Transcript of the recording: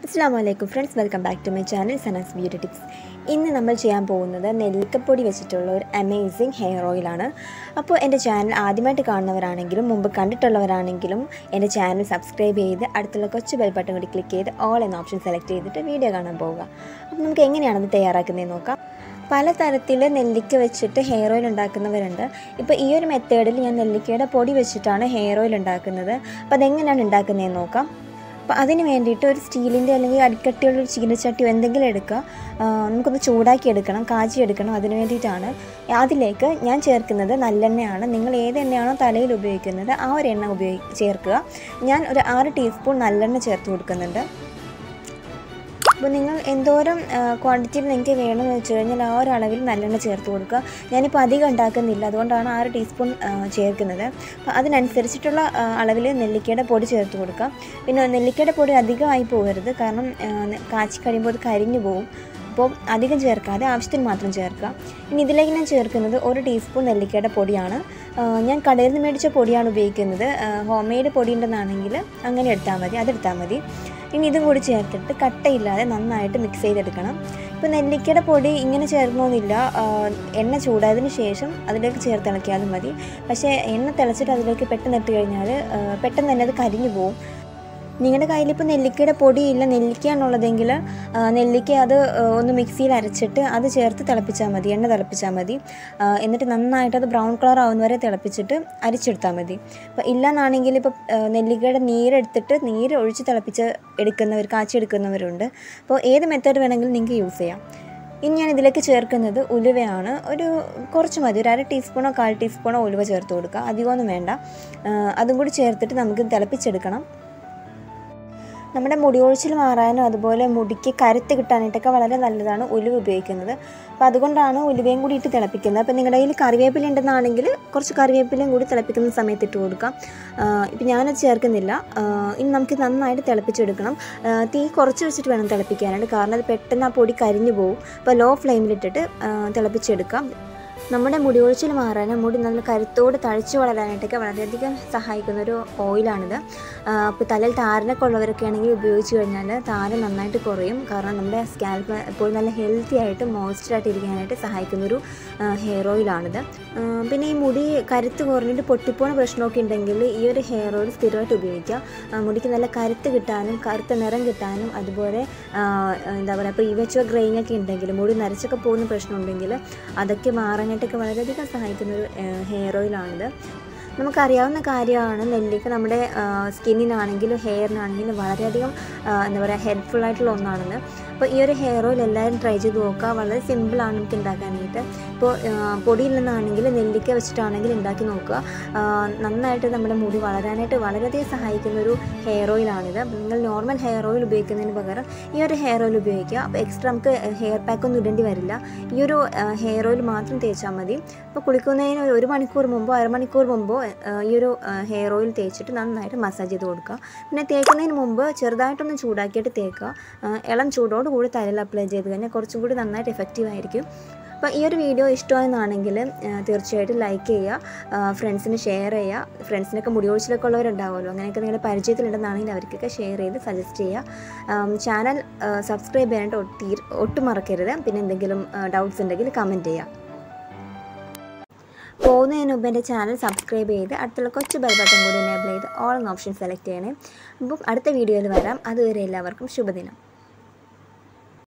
അസ്സാം വലൈക്കും friends welcome back to my channel Sana's beauty tips ഇന്ന് നമ്മൾ ചെയ്യാൻ പോകുന്നത് നെല്ലിക്കപ്പൊടി വെച്ചിട്ടുള്ള ഒരു അമേസിങ് ഹെയർ ഓയിലാണ് അപ്പോൾ എൻ്റെ ചാനൽ ആദ്യമായിട്ട് കാണുന്നവരാണെങ്കിലും മുമ്പ് കണ്ടിട്ടുള്ളവരാണെങ്കിലും എൻ്റെ ചാനൽ സബ്സ്ക്രൈബ് ചെയ്ത് അടുത്തുള്ള കൊച്ചു ബെൽ ബട്ടൺ കൂടി ക്ലിക്ക് ചെയ്ത് ഓൾ എന്ന ഓപ്ഷൻ സെലക്ട് ചെയ്തിട്ട് വീഡിയോ കാണാൻ പോവുക അപ്പോൾ നമുക്ക് എങ്ങനെയാണത് തയ്യാറാക്കുന്നത് നോക്കാം പലതരത്തിൽ നെല്ലിക്ക വെച്ചിട്ട് ഹെയർ ഓയിൽ ഉണ്ടാക്കുന്നവരുണ്ട് ഇപ്പോൾ ഈ ഒരു മെത്തേഡിൽ ഞാൻ നെല്ലിക്കയുടെ പൊടി വെച്ചിട്ടാണ് ഹെയർ ഓയിൽ ഉണ്ടാക്കുന്നത് അപ്പോൾ അതെങ്ങനെയാണ് ഉണ്ടാക്കുന്നതെന്ന് നോക്കാം അപ്പോൾ അതിന് വേണ്ടിയിട്ട് ഒരു സ്റ്റീലിൻ്റെ അല്ലെങ്കിൽ അടിക്കട്ടിയുള്ള ഒരു ചീനച്ചട്ടിയോ എന്തെങ്കിലും എടുക്കുക ആ, നമുക്കൊന്ന് ചൂടാക്കി എടുക്കണം കാച്ചി എടുക്കണം അതിന് വേണ്ടിയിട്ടാണ് അതിലേക്ക് ഞാൻ ചേർക്കുന്നത് നല്ലെണ്ണയാണ് നിങ്ങൾ ഏത് എണ്ണയാണോ തലയിൽ ഉപയോഗിക്കുന്നത് ആ ഒരു എണ്ണ ഉപയോഗി ചേർക്കുക ഞാൻ ഒരു ആറ് ടീസ്പൂൺ നല്ലെണ്ണ ചേർത്ത് കൊടുക്കുന്നുണ്ട് അപ്പോൾ നിങ്ങൾ എന്തോരം ക്വാണ്ടിറ്റിയിൽ നിങ്ങൾക്ക് വേണമെന്ന് വെച്ച് കഴിഞ്ഞാൽ ആ ഒരു അളവിൽ നല്ലെണ്ണ ചേർത്ത് കൊടുക്കുക ഞാനിപ്പോൾ അധികം ഉണ്ടാക്കുന്നില്ല അതുകൊണ്ടാണ് ആറ് ടീസ്പൂൺ ആ, ചേർക്കുന്നത് അപ്പോൾ അതിനനുസരിച്ചിട്ടുള്ള ആ, അളവിൽ നെല്ലിക്കയുടെ പൊടി ചേർത്ത് കൊടുക്കുക പിന്നെ നെല്ലിക്കയുടെ പൊടി അധികമായി പോകരുത് കാരണം ആ, കാച്ചി കഴിയുമ്പോൾ അത് കരിഞ്ഞു പോകും അപ്പോൾ അധികം ചേർക്കാതെ ആവശ്യത്തിന് മാത്രം ചേർക്കുക ഇനി ഇതിലേക്ക് ഞാൻ ചേർക്കുന്നത് ഒരു ടീസ്പൂൺ നെല്ലിക്കയുടെ പൊടിയാണ് ആ, ഞാൻ കടയിൽ നിന്ന് മേടിച്ച പൊടിയാണ് ഉപയോഗിക്കുന്നത് ഹോം മെയ്ഡ് പൊടി ഉണ്ടെന്നാണെങ്കിൽ അങ്ങനെ എടുത്താൽ മതി അതെടുത്താൽ മതി ഇനി ഇതും കൂടി ചേർത്തിട്ട് കട്ടയില്ലാതെ നന്നായിട്ട് മിക്സ് ചെയ്തെടുക്കണം ഇപ്പോൾ നെല്ലിക്കയുടെ പൊടി ഇങ്ങനെ ചേർക്കണമെന്നില്ല ആ, എണ്ണ ചൂടായതിന് ശേഷം അതിലേക്ക് ചേർത്ത് ഇളക്കിയാലും മതി പക്ഷേ എണ്ണ തിളച്ചിട്ട് അതിലേക്ക് പെട്ടെന്ന് ഇട്ട് കഴിഞ്ഞാൽ ആ, പെട്ടെന്ന് തന്നെ അത് കരിഞ്ഞു പോകും നിങ്ങളുടെ കയ്യിലിപ്പോൾ നെല്ലിക്കയുടെ പൊടിയില്ല നെല്ലിക്കയാണുള്ളതെങ്കിൽ ആ, നെല്ലിക്ക അത് ആ, ഒന്ന് മിക്സിയിൽ അരച്ചിട്ട് അത് ചേർത്ത് തിളപ്പിച്ചാൽ മതി എണ്ണ തിളപ്പിച്ചാൽ മതി ആ, എന്നിട്ട് നന്നായിട്ട് അത് ബ്രൗൺ കളർ ആവുന്ന വരെ തിളപ്പിച്ചിട്ട് അരിച്ചെടുത്താൽ മതി അപ്പോൾ ഇല്ലെന്നാണെങ്കിൽ ഇപ്പോൾ ആ, നെല്ലിക്കയുടെ നീരെടുത്തിട്ട് നീര് ഒഴിച്ച് തിളപ്പിച്ച് എടുക്കുന്നവർ കാച്ചിയെടുക്കുന്നവരുണ്ട് അപ്പോൾ ഏത് മെത്തേഡ് വേണമെങ്കിലും നിങ്ങൾക്ക് യൂസ് ചെയ്യാം ഇനി ഞാൻ ഇതിലേക്ക് ചേർക്കുന്നത് ഉലുവയാണ് ഒരു കുറച്ച് മതി ഒരു അര ടീസ്പൂണോ കാൽ ടീസ്പൂണോ ഉലുവ ചേർത്ത് കൊടുക്കുക അധികമൊന്നും വേണ്ട ആ, അതും കൂടി ചേർത്തിട്ട് നമുക്ക് തിളപ്പിച്ചെടുക്കണം നമ്മുടെ മുടി ഒഴിച്ചിൽ മാറാനും അതുപോലെ മുടിക്ക് കരുത്ത് കിട്ടാനായിട്ടൊക്കെ വളരെ നല്ലതാണ് ഉലുവ ഉപയോഗിക്കുന്നത് അപ്പോൾ അതുകൊണ്ടാണ് ഉലുവയും കൂടി ഇട്ട് തിളപ്പിക്കുന്നത് അപ്പോൾ നിങ്ങളുടെ കയ്യിൽ കറിവേപ്പില ഉണ്ടെന്നാണെങ്കിൽ കുറച്ച് കറിവേപ്പിലയും കൂടി തിളപ്പിക്കുന്ന സമയത്ത് ഇട്ട് കൊടുക്കാം ഇപ്പം ഞാനത് ചേർക്കുന്നില്ല ആ, ഇനി നമുക്ക് നന്നായിട്ട് തിളപ്പിച്ചെടുക്കണം ആ, തീ കുറച്ച് വെച്ചിട്ട് വേണം തിളപ്പിക്കാനായിട്ട് കാരണം അത് പെട്ടെന്ന് ആ പൊടി കരിഞ്ഞു പോകും അപ്പോൾ ലോ ഫ്ലെയിമിലിട്ടിട്ട് ആ, തിളപ്പിച്ചെടുക്കാം നമ്മുടെ മുടി ഒഴിച്ചിൽ മാറാനും മുടി നല്ല കരുത്തോട് തഴച്ചു വളരാനായിട്ടൊക്കെ വളരെയധികം സഹായിക്കുന്ന ഒരു ഓയിലാണിത് അപ്പോൾ തലയിൽ താരനൊക്കെ ഉള്ളവരൊക്കെ ആണെങ്കിൽ ഉപയോഗിച്ച് കഴിഞ്ഞാൽ താരൻ നന്നായിട്ട് കുറയും കാരണം നമ്മുടെ സ്കാൽപ്പ് എപ്പോഴും നല്ല ഹെൽത്തി ആയിട്ട് മോയ്സ്ചറായിട്ട് ഇരിക്കാനായിട്ട് സഹായിക്കുന്ന ഒരു ഹെയർ ഓയിലാണിത് ആ, പിന്നെ ഈ മുടി കരുത്ത് കുറഞ്ഞിട്ട് പൊട്ടിപ്പോണ പ്രശ്നമൊക്കെ ഉണ്ടെങ്കിൽ ഈ ഒരു ഹെയർ ഓയിൽ സ്ഥിരമായിട്ട് ഉപയോഗിക്കാം ആ, മുടിക്ക് നല്ല കരുത്ത് കിട്ടാനും കറുത്ത നിറം കിട്ടാനും അതുപോലെ ആ, എന്താ പറയുക ഇപ്പോൾ ഈ വെച്ചോ ഗ്രെയിൻ ഒക്കെ ഉണ്ടെങ്കിൽ മുടി നരച്ചൊക്കെ പോകുന്ന പ്രശ്നം ഉണ്ടെങ്കിൽ അതൊക്കെ മാറാനായിട്ടൊക്കെ വളരെയധികം സഹായിക്കുന്ന ഒരു ഹെയർ ഓയിലാണിത് നമുക്കറിയാവുന്ന കാര്യമാണ് നെല്ലിക്ക നമ്മുടെ സ്കിന്നിനാണെങ്കിലും ഹെയറിനാണെങ്കിലും വളരെയധികം ആ, എന്താ പറയുക ഹെൽപ്ഫുൾ ആയിട്ടുള്ള ഒന്നാണെന്ന് അപ്പോൾ ഈ ഒരു ഹെയർ ഓയിൽ എല്ലാവരും ട്രൈ ചെയ്ത് നോക്കുക വളരെ സിമ്പിളാണ് നമുക്ക് ഉണ്ടാക്കാനായിട്ട് ഇപ്പോൾ പൊടിയില്ലെന്നാണെങ്കിൽ നെല്ലിക്ക വെച്ചിട്ടാണെങ്കിൽ ഉണ്ടാക്കി നോക്കുക ആ, നന്നായിട്ട് നമ്മുടെ മുടി വളരാനായിട്ട് വളരെയധികം സഹായിക്കുന്ന ഒരു ഹെയർ ഓയിലാണിത് അപ്പോൾ നിങ്ങൾ നോർമൽ ഹെയർ ഓയിൽ ഉപയോഗിക്കുന്നതിന് പകരം ഈ ഒരു ഹെയർ ഓയിൽ ഉപയോഗിക്കുക അപ്പോൾ എക്സ്ട്രാ നമുക്ക് ഹെയർ പാക്ക് ഒന്നും ഇടേണ്ടി വരില്ല ഈ ഒരു ഹെയർ ഓയിൽ മാത്രം തേച്ചാൽ മതി അപ്പോൾ കുളിക്കുന്നതിന് ഒരു- ഒരു മണിക്കൂർ മുമ്പോ അരമണിക്കൂർ മുമ്പോ ആ, ഈ ഒരു ഹെയർ ഓയിൽ തേച്ചിട്ട് നന്നായിട്ട് മസാജ് ചെയ്ത് കൊടുക്കുക പിന്നെ തേക്കുന്നതിന് മുമ്പ് ചെറുതായിട്ടൊന്ന് ചൂടാക്കിയിട്ട് തേക്കുക ആ, ഇളം ചൂടോട് കൂടി തലയിൽ അപ്ലൈ ചെയ്ത് കഴിഞ്ഞാൽ കുറച്ചും കൂടി നന്നായിട്ട് എഫക്റ്റീവ് ആയിരിക്കും അപ്പോൾ ഈ ഒരു വീഡിയോ ഇഷ്ടമായെന്നാണെങ്കിൽ തീർച്ചയായിട്ടും ലൈക്ക് ചെയ്യുക ഫ്രണ്ട്സിന് ഷെയർ ചെയ്യുക ഫ്രണ്ട്സിനൊക്കെ മുടി ഒഴിച്ചിലൊക്കെ ഉള്ളവരുണ്ടാവുമല്ലോ അങ്ങനെയൊക്കെ നിങ്ങളുടെ പരിചയത്തിലുണ്ടെന്നാണെങ്കിൽ അവർക്കൊക്കെ ഷെയർ ചെയ്ത് സജസ്റ്റ് ചെയ്യുക ചാനൽ സബ്സ്ക്രൈബ് ചെയ്യാനായിട്ട് ഒട്ടി ഒട്ടും മറക്കരുത് പിന്നെ എന്തെങ്കിലും ഡൗട്ട്സ് ഉണ്ടെങ്കിൽ കമൻറ്റ് ചെയ്യുക പോകുന്നതിന് മുമ്പ് എൻ്റെ ചാനൽ സബ്സ്ക്രൈബ് ചെയ്ത് അടുത്തുള്ള കൊച്ചു ബെൽ ബട്ടൺ കൂടി എനേബിൾ ചെയ്ത് ഓൾ ഓപ്ഷൻ സെലക്ട് ചെയ്യണേ അപ്പം അടുത്ത വീഡിയോയിൽ വരാം അതുവരെ എല്ലാവർക്കും ശുഭദിനം